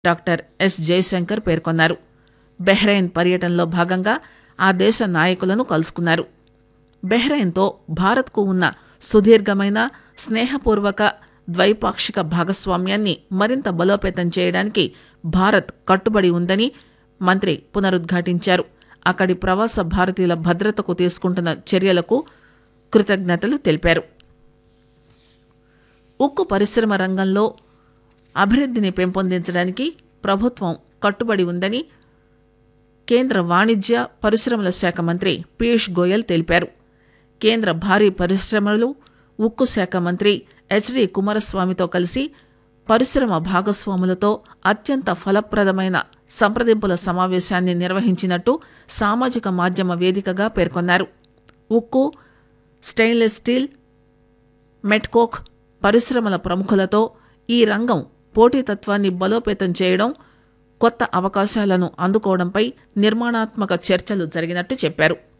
doctor yes Jayashankar పేర్కొన్నారు Bahrain పర్యటనలో భాగంగా ఆ దేశ నాయకులను కలుసుకున్నారు బెహ్రెయిన్తో భారత్కు ఉన్న సుదీర్ఘమైన స్నేహపూర్వక ద్వైపాక్షిక భాగస్వామ్యాన్ని మరింత బలోపేతం చేయడానికి భారత్ కట్టుబడి ఉందని మంత్రి పునరుద్ఘాటించారు అక్కడి ప్రవాస భారతీయుల భద్రతకు తీసుకుంటున్న చర్యలకు కృతజ్ఞతలు తెలిపారు ఉక్కు పరిశ్రమ రంగంలో అభివృద్ధిని పెంపొందించడానికి ప్రభుత్వం కట్టుబడి ఉందని కేంద్ర వాణిజ్య పరిశ్రమల శాఖ మంత్రి పీయూష్ గోయల్ తెలిపారు కేంద్ర భారీ పరిశ్రమలు ఉక్కు శాఖ మంత్రి హెచ్డి కుమారస్వామితో కలిసి పరిశ్రమ భాగస్వాములతో అత్యంత ఫలప్రదమైన సంప్రదింపుల సమావేశాన్ని నిర్వహించినట్టు సామాజిక మాధ్యమ వేదికగా పేర్కొన్నారు ఉక్కు స్టెయిన్లెస్ స్టీల్ మెట్కోక్ పరిశ్రమల ప్రముఖులతో ఈ రంగం పోటీతత్వాన్ని బలోపేతం చేయడం కొత్త అవకాశాలను అందుకోవడంపై నిర్మాణాత్మక చర్చలు జరిగినట్టు చెప్పారు